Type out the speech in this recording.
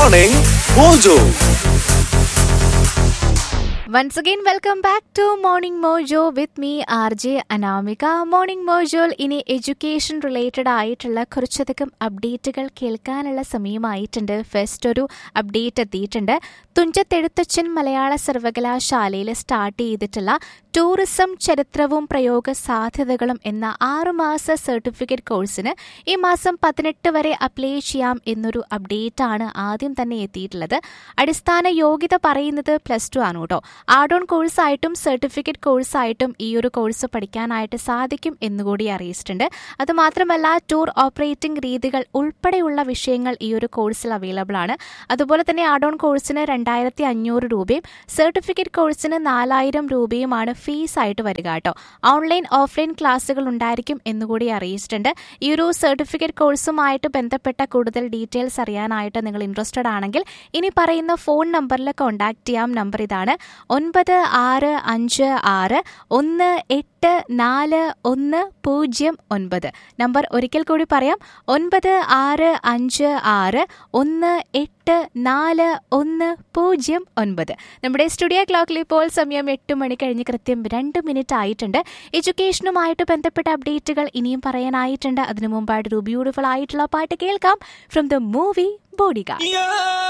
Morning Mojo. Once again, welcome back to Morning Mojo with me, RJ Anamika morning മോജോയിൽ ഇനി education related ആയിട്ടുള്ള കുറച്ചധികം അപ്ഡേറ്റുകൾ കേൾക്കാനുള്ള സമയമായിട്ടുണ്ട് ഫസ്റ്റ് ഒരു അപ്ഡേറ്റ് എത്തിയിട്ടുണ്ട് തുഞ്ചത്തെഴുത്തച്ഛൻ മലയാള സർവകലാശാലയിൽ സ്റ്റാർട്ട് ചെയ്തിട്ടുള്ള ടൂറിസം ചരിത്രവും പ്രയോഗ സാധ്യതകളും എന്ന ആറുമാസ സർട്ടിഫിക്കറ്റ് കോഴ്സിന് ഈ മാസം പതിനെട്ട് വരെ അപ്ലൈ ചെയ്യാം എന്നൊരു അപ്ഡേറ്റ് ആണ് ആദ്യം തന്നെ എത്തിയിട്ടുള്ളത് അടിസ്ഥാന യോഗ്യത പറയുന്നത് പ്ലസ് ടു ആണ് കേട്ടോ ആഡ് ഓൺ കോഴ്സായിട്ടും സർട്ടിഫിക്കറ്റ് കോഴ്സായിട്ടും ഈ ഒരു കോഴ്സ് പഠിക്കാനായിട്ട് സാധിക്കും എന്നുകൂടി അറിയിച്ചിട്ടുണ്ട് അതുമാത്രമല്ല ടൂർ ഓപ്പറേറ്റിംഗ് രീതികൾ ഉൾപ്പെടെയുള്ള വിഷയങ്ങൾ ഈ ഒരു കോഴ്സിൽ അവൈലബിൾ ആണ് അതുപോലെ തന്നെ ആഡ് ഓൺ കോഴ്സിന് രണ്ടായിരത്തി അഞ്ഞൂറ് രൂപയും സർട്ടിഫിക്കറ്റ് കോഴ്സിന് നാലായിരം രൂപയുമാണ് ഫീസ് ആയിട്ട് വരിക കേട്ടോ ഓൺലൈൻ ഓഫ്ലൈൻ ക്ലാസ്സുകൾ ഉണ്ടായിരിക്കും എന്നുകൂടി അറിയിച്ചിട്ടുണ്ട് ഈ ഒരു സർട്ടിഫിക്കറ്റ് കോഴ്സുമായിട്ട് ബന്ധപ്പെട്ട കൂടുതൽ ഡീറ്റെയിൽസ് അറിയാനായിട്ട് നിങ്ങൾ ഇൻട്രസ്റ്റഡ് ആണെങ്കിൽ ഇനി പറയുന്ന ഫോൺ നമ്പറിൽ കോൺടാക്ട് ചെയ്യാം നമ്പർ ഇതാണ് ഒൻപത് ആറ് അഞ്ച് ആറ് ഒന്ന് എട്ട് നാല് ഒന്ന് പൂജ്യം ഒൻപത് നമ്പർ ഒരിക്കൽ കൂടി പറയാം ഒൻപത് ആറ് അഞ്ച് ആറ് ഒന്ന് എട്ട് നാല് ഒന്ന് പൂജ്യം ഒൻപത് നമ്മുടെ സ്റ്റുഡിയോ ക്ലോക്കിൽ ഇപ്പോൾ സമയം എട്ട് മണി കഴിഞ്ഞ് കൃത്യം രണ്ട് മിനിറ്റ് ആയിട്ടുണ്ട് എഡ്യൂക്കേഷനുമായിട്ട് ബന്ധപ്പെട്ട അപ്ഡേറ്റുകൾ ഇനിയും പറയാനായിട്ടുണ്ട് അതിനു മുമ്പായിട്ട് ഒരു ബ്യൂട്ടിഫുൾ ആയിട്ടുള്ള പാട്ട് കേൾക്കാം from the movie Body Yeah.